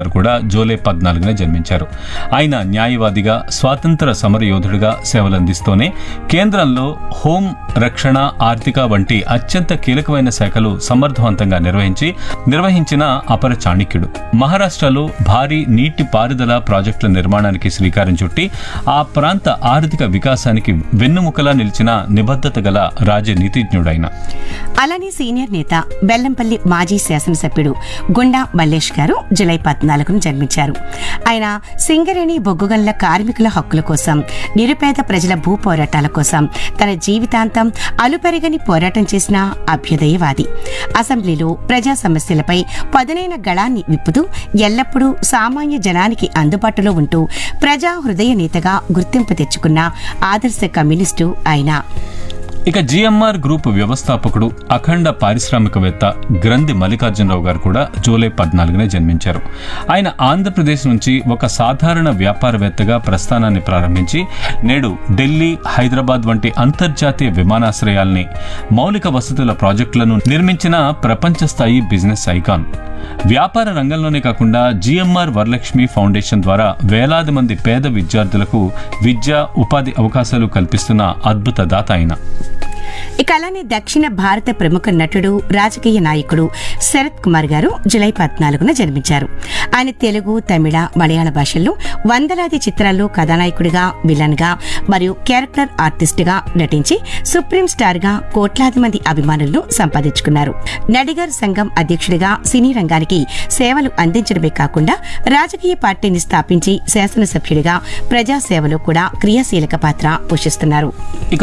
గారు కూడా జూలై పద్నాలుగున జన్మించారు ఆయన న్యాయవాదిగా స్వాతంత్ర సమరయోధుడిగా సేవలందిస్తూనే కేంద్రంలో హోం రక్షణ ఆర్థిక వంటి అత్యంత కీలకమైన శాఖలు సమర్థవంతంగా నిర్వహించి నిర్వహించిన అపర చాణక్యుడు మహారాష్ట్రలో భారీ నీటి పారుదల ప్రాజెక్టుల నిర్మాణానికి శ్రీకారం చుట్టి ఆ ప్రాంత ఆర్థిక వికాసానికి వెన్నుముకలా నిలిచిన నిబద్ధత గల రాజనీతిజ్ఞుడైన అలానే సీనియర్ నేత బెల్లంపల్లి మాజీ శాసనసభ్యుడు గుండా మల్లేష్ గారు జులై పద్నాలుగును జన్మించారు ఆయన సింగరేణి బొగ్గుగన్ల కార్మికుల హక్కుల కోసం నిరుపేద ప్రజల భూ పోరాటాల కోసం తన జీవితాంతం అలుపెరగని పోరాటం చేసిన అభ్యుదయవాది అసెంబ్లీలో ప్రజా సమస్యలపై పదునైన గళాన్ని విప్పుతూ ఎల్లప్పుడూ సామాన్య జనానికి అందుబాటులో ఉంటూ ప్రజా హృదయ నేతగా గుర్తింపు తెచ్చుకున్న ఆదర్శ కమ్యూనిస్టు ఆయన ఇక జిఎంఆర్ గ్రూప్ వ్యవస్థాపకుడు అఖండ పారిశ్రామికవేత్త గ్రంథి మల్లికార్జునరావు గారు కూడా జూలై పద్నాలుగునే జన్మించారు ఆయన ఆంధ్రప్రదేశ్ నుంచి ఒక సాధారణ వ్యాపారవేత్తగా ప్రస్థానాన్ని ప్రారంభించి నేడు ఢిల్లీ హైదరాబాద్ వంటి అంతర్జాతీయ విమానాశ్రయాల్ని మౌలిక వసతుల ప్రాజెక్టులను నిర్మించిన ప్రపంచ స్థాయి బిజినెస్ ఐకాన్ వ్యాపార రంగంలోనే కాకుండా జిఎంఆర్ వరలక్ష్మి ఫౌండేషన్ ద్వారా వేలాది మంది పేద విద్యార్థులకు విద్య ఉపాధి అవకాశాలు కల్పిస్తున్న అద్భుత దాత ఆయన ఇక అలానే దక్షిణ భారత ప్రముఖ నటుడు రాజకీయ నాయకుడు శరత్ కుమార్ గారు జులై పద్నాలుగున జన్మించారు ఆయన తెలుగు తమిళ మలయాళ భాషల్లో వందలాది చిత్రాల్లో కథానాయకుడిగా విలన్ గా మరియు క్యారెక్టర్ ఆర్టిస్ట్ గా నటించి సుప్రీం స్టార్ గా కోట్లాది మంది అభిమానులను సంపాదించుకున్నారు నడిగర్ సంఘం అధ్యక్షుడిగా సినీ రంగానికి సేవలు అందించడమే కాకుండా రాజకీయ పార్టీని స్థాపించి శాసనసభ్యుడిగా ప్రజాసేవలో కూడా క్రియాశీలక పాత్ర పోషిస్తున్నారు ఇక